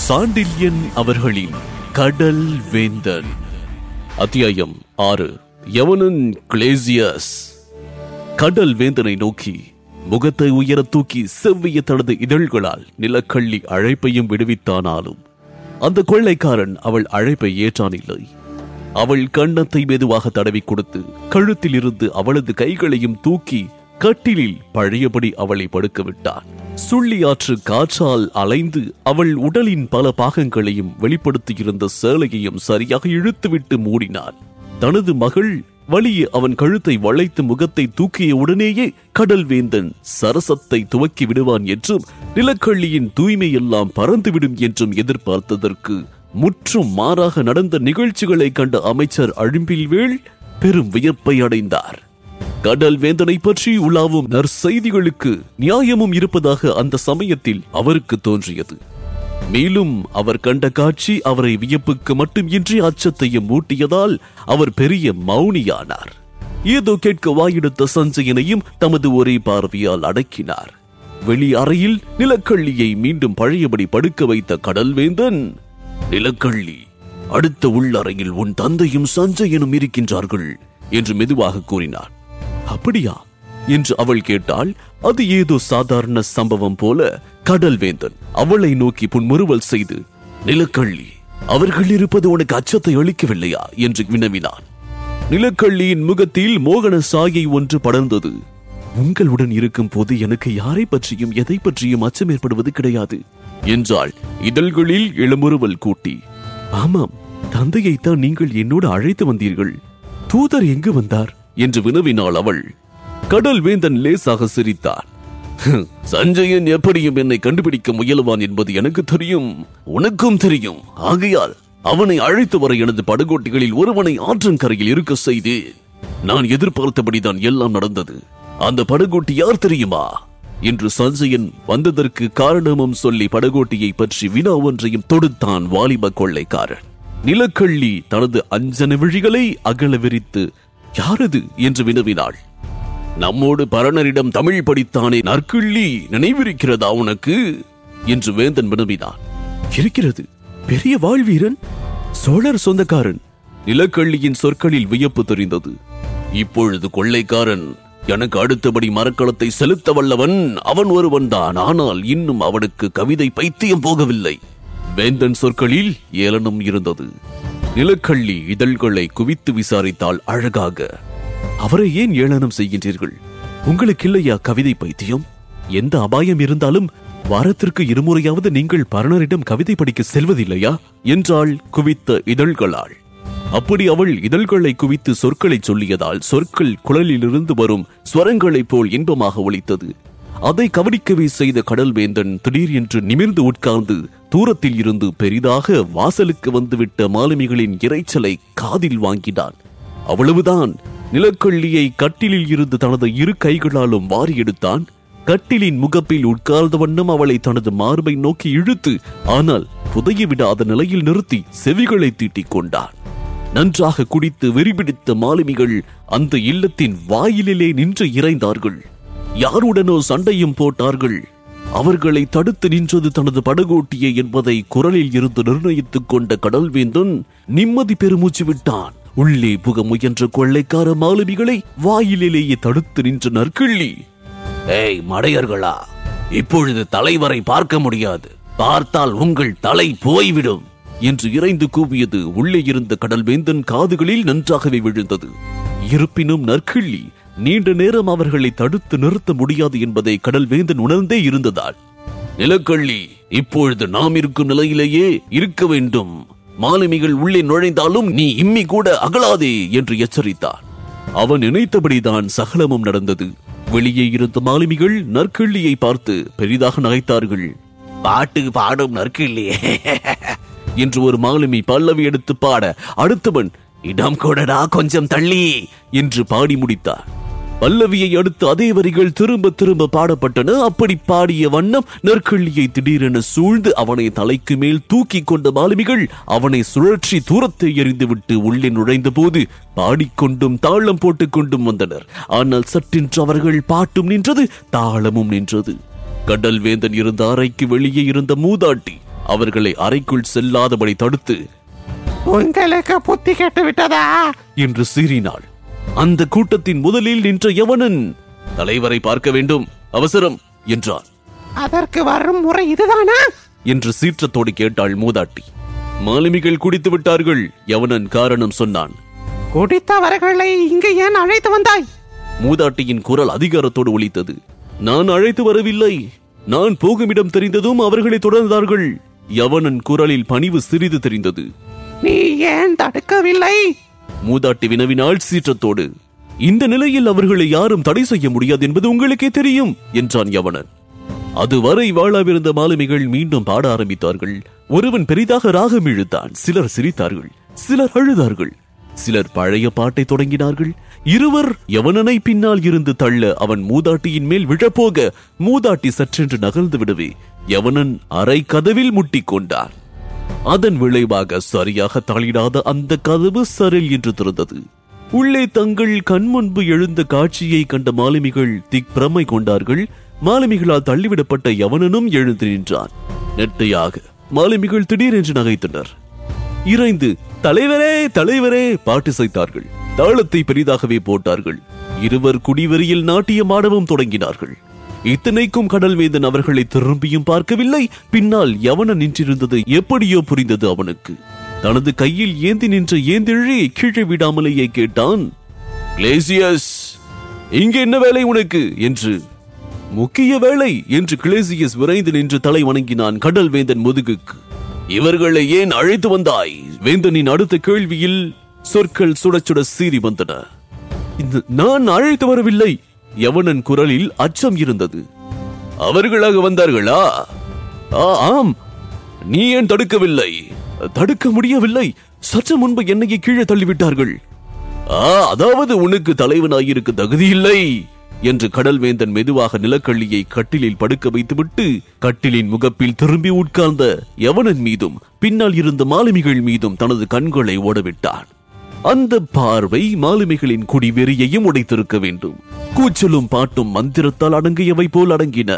சாண்டில்யன் அவர்களின் கடல் வேந்தன் அத்தியாயம் ஆறு யவனன் கிளேசியஸ் கடல் வேந்தனை நோக்கி முகத்தை உயர தூக்கி செவ்விய தனது இதழ்களால் நிலக்கள்ளி அழைப்பையும் விடுவித்தானாலும் அந்த கொள்ளைக்காரன் அவள் அழைப்பை ஏற்றானில்லை அவள் கன்னத்தை மெதுவாக தடவி கொடுத்து கழுத்தில் இருந்து அவளது கைகளையும் தூக்கி கட்டிலில் பழையபடி அவளை படுக்க விட்டான் சுள்ளியாற்று காற்றால் அலைந்து அவள் உடலின் பல பாகங்களையும் வெளிப்படுத்தியிருந்த சேலையையும் சரியாக இழுத்துவிட்டு மூடினான் தனது மகள் வழியே அவன் கழுத்தை வளைத்து முகத்தை தூக்கிய உடனேயே கடல் வேந்தன் சரசத்தை துவக்கி விடுவான் என்றும் நிலக்கள்ளியின் தூய்மை எல்லாம் பறந்துவிடும் என்றும் எதிர்பார்த்ததற்கு முற்றும் மாறாக நடந்த நிகழ்ச்சிகளை கண்ட அமைச்சர் அழும்பில்வேள் பெரும் வியப்பை அடைந்தார் கடல் வேந்தனை பற்றி உலாவும் நற்செய்திகளுக்கு நியாயமும் இருப்பதாக அந்த சமயத்தில் அவருக்கு தோன்றியது மேலும் அவர் கண்ட காட்சி அவரை வியப்புக்கு மட்டுமின்றி அச்சத்தையும் மூட்டியதால் அவர் பெரிய மௌனியானார் ஏதோ கேட்க வாயெடுத்த சஞ்சயனையும் தமது ஒரே பார்வையால் அடக்கினார் வெளி அறையில் நிலக்கள்ளியை மீண்டும் பழையபடி படுக்க வைத்த கடல்வேந்தன் நிலக்கள்ளி அடுத்த உள்ளறையில் உன் தந்தையும் சஞ்சயனும் இருக்கின்றார்கள் என்று மெதுவாக கூறினார் அப்படியா என்று அவள் கேட்டால் அது ஏதோ சாதாரண சம்பவம் போல கடல்வேந்தன் அவளை நோக்கி புன்முறுவல் செய்து நிலக்கள்ளி அவர்கள் இருப்பது உனக்கு அச்சத்தை அளிக்கவில்லையா என்று வினவினான் நிலக்கள்ளியின் முகத்தில் மோகன சாயை ஒன்று படர்ந்தது உங்களுடன் இருக்கும் போது எனக்கு யாரை பற்றியும் எதை பற்றியும் அச்சம் ஏற்படுவது கிடையாது என்றாள் இதழ்களில் இளமுறுவல் கூட்டி ஆமாம் தந்தையைத்தான் நீங்கள் என்னோடு அழைத்து வந்தீர்கள் தூதர் எங்கு வந்தார் என்று வினவினாள் அவள் கடல் வேந்தன் லேசாக சிரித்தான் சஞ்சயன் எப்படியும் என்னை கண்டுபிடிக்க முயலுவான் என்பது எனக்கு தெரியும் உனக்கும் தெரியும் ஆகையால் அவனை அழைத்து வர எனது படகோட்டிகளில் ஒருவனை ஆற்றங்கரையில் இருக்க செய்தேன் நான் எதிர்பார்த்தபடிதான் எல்லாம் நடந்தது அந்த படகோட்டி யார் தெரியுமா என்று சஞ்சயன் வந்ததற்கு காரணமும் சொல்லி படகோட்டியை பற்றி வினா ஒன்றையும் தொடுத்தான் வாலிப கொள்ளைக்காரன் நிலக்கள்ளி தனது அஞ்சன விழிகளை அகல விரித்து யாரது என்று வினவினாள் நம்மோடு பரணரிடம் தமிழ் படித்தானே நற்கிள்ளி நினைவிருக்கிறதா உனக்கு என்று வேந்தன் வினவினான் இருக்கிறது பெரிய வாழ்வீரன் சோழர் சொந்தக்காரன் நிலக்கள்ளியின் சொற்களில் வியப்பு தெரிந்தது இப்பொழுது கொள்ளைக்காரன் எனக்கு அடுத்தபடி மரக்களத்தை செலுத்த வல்லவன் அவன் ஒருவன் தான் ஆனால் இன்னும் அவனுக்கு கவிதை பைத்தியம் போகவில்லை வேந்தன் சொற்களில் ஏளனம் இருந்தது நிலக்கள்ளி இதழ்களை குவித்து விசாரித்தால் அழகாக அவரை ஏன் ஏளனம் செய்கின்றீர்கள் உங்களுக்கு இல்லையா கவிதை பைத்தியம் எந்த அபாயம் இருந்தாலும் வாரத்திற்கு இருமுறையாவது நீங்கள் பரணரிடம் கவிதை படிக்க செல்வதில்லையா என்றாள் குவித்த இதழ்களால் அப்படி அவள் இதழ்களை குவித்து சொற்களை சொல்லியதால் சொற்கள் குழலிலிருந்து வரும் ஸ்வரங்களைப் போல் இன்பமாக ஒலித்தது அதை கவனிக்கவே செய்த கடல் வேந்தன் திடீரென்று நிமிர்ந்து உட்கார்ந்து தூரத்தில் இருந்து பெரிதாக வாசலுக்கு வந்துவிட்ட மாலுமிகளின் இரைச்சலை காதில் வாங்கினான் அவ்வளவுதான் நிலக்கள்ளியை கட்டிலில் இருந்து தனது இரு கைகளாலும் வாரி எடுத்தான் கட்டிலின் முகப்பில் உட்கார்ந்த வண்ணம் அவளை தனது மார்பை நோக்கி இழுத்து ஆனால் புதைய விடாத நிலையில் நிறுத்தி செவிகளை தீட்டிக் கொண்டான் நன்றாக குடித்து வெறிபிடித்த மாலுமிகள் அந்த இல்லத்தின் வாயிலிலே நின்று இறைந்தார்கள் யாருடனோ சண்டையும் போட்டார்கள் அவர்களை தடுத்து நின்றது தனது படகோட்டியே என்பதை குரலில் இருந்து நிர்ணயித்துக் கொண்ட கடல்வேந்தன் நிம்மதி பெருமூச்சு விட்டான் உள்ளே புக முயன்ற கொள்ளைக்கார மாலுமிகளை வாயிலேயே தடுத்து நின்ற நற்கிள்ளி ஏய் மடையர்களா இப்பொழுது தலைவரை பார்க்க முடியாது பார்த்தால் உங்கள் தலை போய்விடும் என்று இறைந்து கூவியது உள்ளே இருந்த கடல்வேந்தன் காதுகளில் நன்றாகவே விழுந்தது இருப்பினும் நற்கிள்ளி நீண்ட நேரம் அவர்களை தடுத்து நிறுத்த முடியாது என்பதை கடல்வேந்தன் உணர்ந்தே இருந்ததால் நிலக்கள்ளி இப்பொழுது நாம் இருக்கும் நிலையிலேயே இருக்க வேண்டும் மாலுமிகள் உள்ளே நுழைந்தாலும் நீ இம்மி கூட அகலாதே என்று எச்சரித்தான் அவன் நினைத்தபடிதான் சகலமும் நடந்தது வெளியே இருந்த மாலுமிகள் நற்கிள்ளியை பார்த்து பெரிதாக நகைத்தார்கள் பாட்டு பாடும் நற்கிள்ளியே என்று ஒரு மாலுமி பல்லவி எடுத்து பாட அடுத்தவன் இடம் கொடடா கொஞ்சம் தள்ளி என்று பாடி முடித்தார் பல்லவியை அடுத்து அதே வரிகள் திரும்ப திரும்ப பாடப்பட்டன அப்படி பாடிய வண்ணம் நற்கிள்ளியை திடீரென சூழ்ந்து அவனை தலைக்கு மேல் தூக்கி கொண்ட மாலுமிகள் அவனை சுழற்றி தூரத்தை எறிந்துவிட்டு உள்ளே நுழைந்த போது பாடிக்கொண்டும் தாளம் போட்டுக் கொண்டும் வந்தனர் ஆனால் சற்றென்று அவர்கள் பாட்டும் நின்றது தாளமும் நின்றது கடல் வேந்தன் இருந்த அறைக்கு வெளியே இருந்த மூதாட்டி அவர்களை அறைக்குள் செல்லாதபடி தடுத்து உங்களுக்கு புத்தி கெட்டு விட்டதா என்று சீறினாள் அந்த கூட்டத்தின் முதலில் நின்ற யவனன் தலைவரை பார்க்க வேண்டும் அவசரம் என்றான் அதற்கு வரும் முறை இதுதானா என்று சீற்றத்தோடு கேட்டாள் மூதாட்டி மாலுமிகள் குடித்து விட்டார்கள் யவனன் காரணம் சொன்னான் குடித்தவர்களை இங்கு ஏன் அழைத்து வந்தாய் மூதாட்டியின் குரல் அதிகாரத்தோடு ஒலித்தது நான் அழைத்து வரவில்லை நான் போகுமிடம் தெரிந்ததும் அவர்களை தொடர்ந்தார்கள் யவனன் குரலில் பணிவு சிறிது தெரிந்தது நீ ஏன் தடுக்கவில்லை மூதாட்டி வினவினாள் சீற்றத்தோடு இந்த நிலையில் அவர்களை யாரும் தடை செய்ய முடியாது என்பது உங்களுக்கே தெரியும் என்றான் யவனன் அதுவரை வாழாவிருந்த மாலுமிகள் மீண்டும் பாட ஆரம்பித்தார்கள் ஒருவன் பெரிதாக ராகம் இழுத்தான் சிலர் சிரித்தார்கள் சிலர் அழுதார்கள் சிலர் பழைய பாட்டை தொடங்கினார்கள் இருவர் யவனனை பின்னால் இருந்து தள்ள அவன் மூதாட்டியின் மேல் விழப்போக மூதாட்டி சற்றென்று நகர்ந்து விடவே யவனன் அரை கதவில் முட்டிக் கொண்டான் அதன் விளைவாக சரியாக தாளிடாத அந்த கதவு சரில் என்று திறந்தது உள்ளே தங்கள் கண் முன்பு எழுந்த காட்சியை கண்ட மாலுமிகள் திக்பிரமை கொண்டார்கள் மாலுமிகளால் தள்ளிவிடப்பட்ட யவனனும் எழுந்து நின்றான் நெட்டையாக மாலுமிகள் திடீரென்று நகைத்தனர் இறைந்து தலைவரே தலைவரே பாட்டு செய்தார்கள் தாளத்தை பெரிதாகவே போட்டார்கள் இருவர் குடிவெறியில் நாட்டியம் ஆடவும் தொடங்கினார்கள் இத்தனைக்கும் கடல்வேந்தன் அவர்களை திரும்பியும் பார்க்கவில்லை பின்னால் யவன நின்றிருந்தது எப்படியோ புரிந்தது அவனுக்கு தனது கையில் ஏந்தி நின்ற ஏந்திழி கீழே விடாமலேயே கேட்டான் கிளேசியஸ் இங்க என்ன வேலை உனக்கு என்று முக்கிய வேலை என்று கிளேசியஸ் விரைந்து நின்று தலை வணங்கினான் கடல் வேந்தன் முதுகுக்கு இவர்களை ஏன் அழைத்து வந்தாய் வேந்தனின் அடுத்த கேள்வியில் சொற்கள் சுட சுட சீறி வந்தன இந்த நான் அழைத்து வரவில்லை யவனன் குரலில் அச்சம் இருந்தது அவர்களாக வந்தார்களா ஆ, ஆம் நீ ஏன் தடுக்கவில்லை தடுக்க முடியவில்லை சற்று முன்பு என்னையே கீழே தள்ளிவிட்டார்கள் ஆ அதாவது உனக்கு தலைவனாயிருக்க தகுதியில்லை என்று கடல்வேந்தன் மெதுவாக நிலக்கள்ளியை கட்டிலில் படுக்க வைத்துவிட்டு கட்டிலின் முகப்பில் திரும்பி உட்கார்ந்த யவனன் மீதும் பின்னால் இருந்த மாலுமிகள் மீதும் தனது கண்களை ஓடவிட்டான் அந்த பார்வை மாலுமிகளின் குடிவெறியையும் உடைத்திருக்க வேண்டும் கூச்சலும் பாட்டும் மந்திரத்தால் அடங்கியவை போல் அடங்கின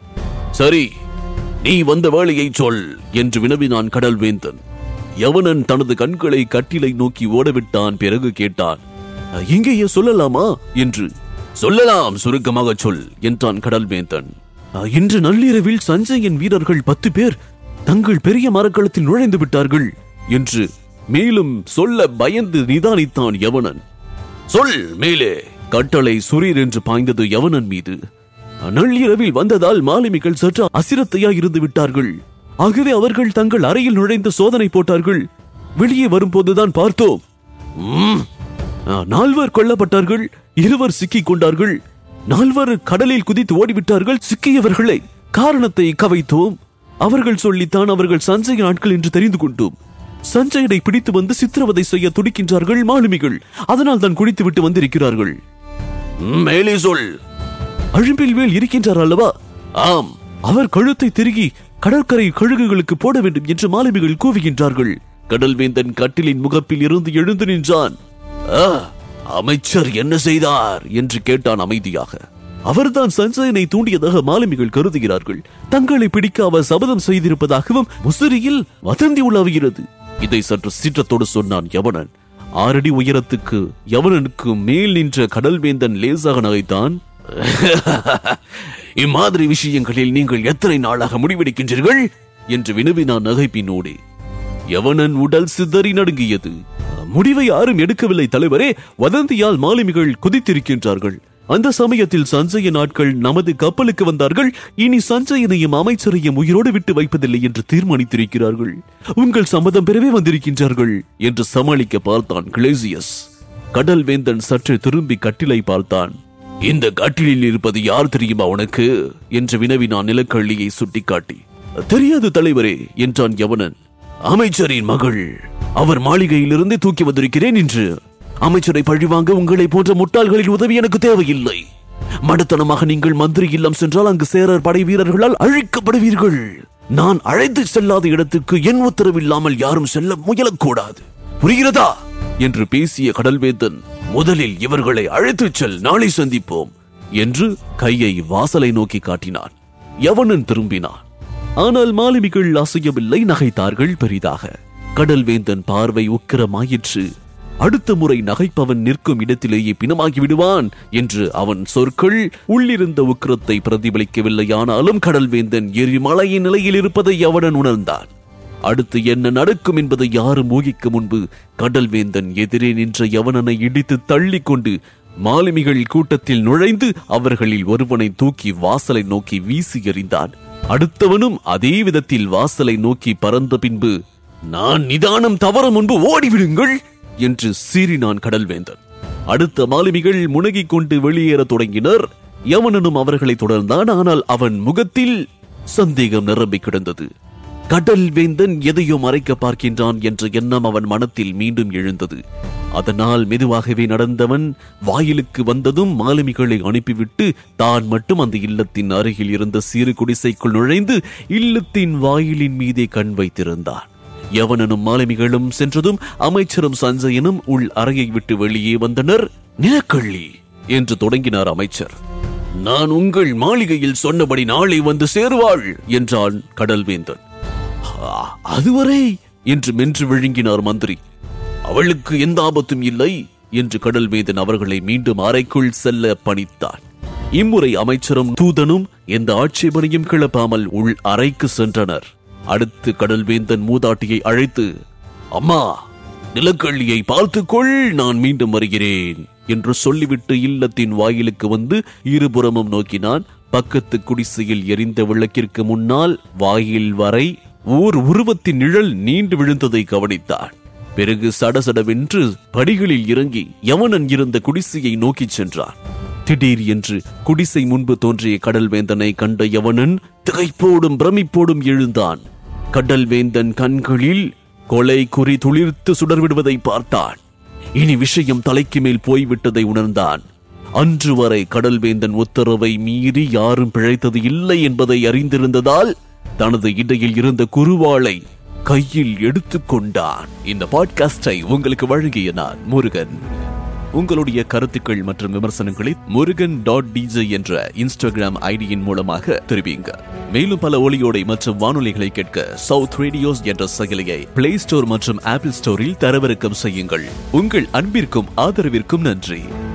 சரி நீ வந்த வேலையை சொல் என்று வினவினான் கடல்வேந்தன் யவனன் தனது கண்களை கட்டிலை நோக்கி ஓடவிட்டான் பிறகு கேட்டான் இங்கேயே சொல்லலாமா என்று சொல்லலாம் சுருக்கமாக சொல் என்றான் கடல்வேந்தன் இன்று நள்ளிரவில் சஞ்சயன் வீரர்கள் பத்து பேர் தங்கள் பெரிய மரக்களத்தில் நுழைந்து விட்டார்கள் என்று மேலும் சொல்ல பயந்து நிதானித்தான் யவனன் சொல் மேலே கட்டளை சுரீர் என்று பாய்ந்தது யவனன் மீது நள்ளிரவில் வந்ததால் மாலுமிகள் சற்று அசிரத்தையா இருந்து விட்டார்கள் ஆகவே அவர்கள் தங்கள் அறையில் நுழைந்து சோதனை போட்டார்கள் வெளியே வரும்போதுதான் பார்த்தோம் ம், ஆ, நால்வர் கொல்லப்பட்டார்கள் இருவர் சிக்கிக் கொண்டார்கள் நால்வர் கடலில் குதித்து ஓடிவிட்டார்கள் சிக்கியவர்களை காரணத்தை கவைத்தோம் அவர்கள் சொல்லித்தான் அவர்கள் சஞ்சய நாட்கள் என்று தெரிந்து கொண்டோம் சஞ்சயனை பிடித்து வந்து சித்திரவதை செய்ய துடிக்கின்றார்கள் மாலுமிகள் அதனால் தான் குடித்து விட்டு வந்திருக்கிறார்கள் ம், மேலே சொல் அழும்பில் மேல் இருக்கின்றார் அல்லவா ஆம் அவர் கழுத்தை திருகி கடற்கரை கழுகுகளுக்கு போட வேண்டும் என்று மாலுமிகள் கூவுகின்றார்கள் கடல்வேந்தன் கட்டிலின் முகப்பில் இருந்து எழுந்து நின்றான் "ஆ, அமைச்சர் என்ன செய்தார் என்று கேட்டான் அமைதியாக அவர்தான் சஞ்சயனை தூண்டியதாக மாலுமிகள் கருதுகிறார்கள் தங்களை பிடிக்க அவர் சபதம் செய்திருப்பதாகவும் முசிறியில் வதந்தி உலாவுகிறது இதை சற்று சீற்றத்தோடு சொன்னான் யவனன் ஆறடி உயரத்துக்கு யவனனுக்கு மேல் நின்ற கடல்வேந்தன் லேசாக நகைத்தான் இம்மாதிரி விஷயங்களில் நீங்கள் எத்தனை நாளாக முடிவெடுக்கின்றீர்கள் என்று வினவினான் நகைப்பினோடே யவனன் உடல் சிதறி நடுங்கியது முடிவை யாரும் எடுக்கவில்லை தலைவரே வதந்தியால் மாலுமிகள் குதித்திருக்கின்றார்கள் அந்த சமயத்தில் சஞ்சய நாட்கள் நமது கப்பலுக்கு வந்தார்கள் இனி சஞ்சயனையும் அமைச்சரையும் உயிரோடு விட்டு வைப்பதில்லை என்று தீர்மானித்திருக்கிறார்கள் உங்கள் சம்மதம் பெறவே வந்திருக்கின்றார்கள் என்று சமாளிக்க பார்த்தான் கிளேசியஸ் கடல் வேந்தன் சற்று திரும்பி கட்டிலை பார்த்தான் இந்த கட்டிலில் இருப்பது யார் தெரியுமா உனக்கு என்று வினவினான் நிலக்கள்ளியை சுட்டிக்காட்டி தெரியாது தலைவரே என்றான் யவனன் அமைச்சரின் மகள் அவர் மாளிகையிலிருந்து தூக்கி வந்திருக்கிறேன் என்று அமைச்சரை பழிவாங்க உங்களை போன்ற முட்டாள்களின் உதவி எனக்கு தேவையில்லை மடத்தனமாக நீங்கள் மந்திரி இல்லம் சென்றால் அங்கு சேரர் படை வீரர்களால் அழிக்கப்படுவீர்கள் நான் அழைத்து செல்லாத இடத்துக்கு என் உத்தரவில்லாமல் யாரும் செல்ல முயலக்கூடாது புரிகிறதா என்று பேசிய கடல்வேந்தன் முதலில் இவர்களை அழைத்துச் செல் நாளை சந்திப்போம் என்று கையை வாசலை நோக்கி காட்டினான் யவனன் திரும்பினான் ஆனால் மாலுமிகள் அசையவில்லை நகைத்தார்கள் பெரிதாக கடல் வேந்தன் பார்வை உக்கிரமாயிற்று அடுத்த முறை நகைப்பவன் நிற்கும் இடத்திலேயே பிணமாகி விடுவான் என்று அவன் சொற்கள் உள்ளிருந்த உக்கிரத்தை பிரதிபலிக்கவில்லையானாலும் கடல்வேந்தன் எரிமலையின் நிலையில் இருப்பதை அவன் உணர்ந்தான் அடுத்து என்ன நடக்கும் என்பதை யாரும் ஊகிக்க முன்பு கடல்வேந்தன் எதிரே நின்ற யவனனை இடித்து தள்ளிக் கொண்டு மாலுமிகள் கூட்டத்தில் நுழைந்து அவர்களில் ஒருவனை தூக்கி வாசலை நோக்கி வீசி எறிந்தான் அடுத்தவனும் அதே விதத்தில் வாசலை நோக்கி பறந்த பின்பு நான் நிதானம் தவற முன்பு ஓடிவிடுங்கள் என்று சீறினான் கடல்வேந்தன் அடுத்த மாலுமிகள் முனகிக் கொண்டு வெளியேறத் தொடங்கினர் யவனனும் அவர்களை தொடர்ந்தான் ஆனால் அவன் முகத்தில் சந்தேகம் நிரம்பி கிடந்தது கடல் வேந்தன் எதையோ மறைக்க பார்க்கின்றான் என்ற எண்ணம் அவன் மனத்தில் மீண்டும் எழுந்தது அதனால் மெதுவாகவே நடந்தவன் வாயிலுக்கு வந்ததும் மாலுமிகளை அனுப்பிவிட்டு தான் மட்டும் அந்த இல்லத்தின் அருகில் இருந்த சிறு குடிசைக்குள் நுழைந்து இல்லத்தின் வாயிலின் மீதே கண் வைத்திருந்தான் யவனனும் மாலுமிகளும் சென்றதும் அமைச்சரும் சஞ்சயனும் உள் அறையை விட்டு வெளியே வந்தனர் நிலக்கள்ளி என்று தொடங்கினார் அமைச்சர் நான் உங்கள் மாளிகையில் சொன்னபடி நாளை வந்து சேருவாள் என்றான் கடல்வேந்தன் "ஆ, அதுவரை என்று மென்று விழுங்கினார் மந்திரி அவளுக்கு எந்த ஆபத்தும் இல்லை என்று கடல்வேந்தன் அவர்களை மீண்டும் அறைக்குள் செல்ல பணித்தான் இம்முறை அமைச்சரும் தூதனும் எந்த ஆட்சேபனையும் கிளப்பாமல் உள் அறைக்கு சென்றனர் அடுத்து கடல்வேந்தன் மூதாட்டியை அழைத்து அம்மா நிலக்கள்ளியை பார்த்துக்கொள் நான் மீண்டும் வருகிறேன் என்று சொல்லிவிட்டு இல்லத்தின் வாயிலுக்கு வந்து இருபுறமும் நோக்கினான் பக்கத்து குடிசையில் எரிந்த விளக்கிற்கு முன்னால் வாயில் வரை ஓர் உருவத்தின் நிழல் நீண்டு விழுந்ததை கவனித்தான் பிறகு சடசடவென்று படிகளில் இறங்கி யவனன் இருந்த குடிசையை நோக்கிச் சென்றான் திடீர் என்று குடிசை முன்பு தோன்றிய கடல்வேந்தனை கண்ட யவனன் திகைப்போடும் பிரமிப்போடும் எழுந்தான் கடல்வேந்தன் கண்களில் கொலை குறி துளிர்த்து சுடர்விடுவதை பார்த்தான் இனி விஷயம் தலைக்கு மேல் போய்விட்டதை உணர்ந்தான் அன்று வரை கடல்வேந்தன் உத்தரவை மீறி யாரும் பிழைத்தது இல்லை என்பதை அறிந்திருந்ததால் தனது இடையில் இருந்த குருவாளை கையில் எடுத்துக்கொண்டான் இந்த பாட்காஸ்டை உங்களுக்கு வழங்கிய நான் முருகன் உங்களுடைய கருத்துக்கள் மற்றும் விமர்சனங்களை முருகன் டாட் டிஜே என்ற இன்ஸ்டாகிராம் ஐடியின் மூலமாக தெரிவிங்க மேலும் பல ஒளியோடை மற்றும் வானொலிகளை கேட்க சவுத் ரேடியோஸ் என்ற செயலியை பிளே ஸ்டோர் மற்றும் ஆப்பிள் ஸ்டோரில் தரவிறக்கம் செய்யுங்கள் உங்கள் அன்பிற்கும் ஆதரவிற்கும் நன்றி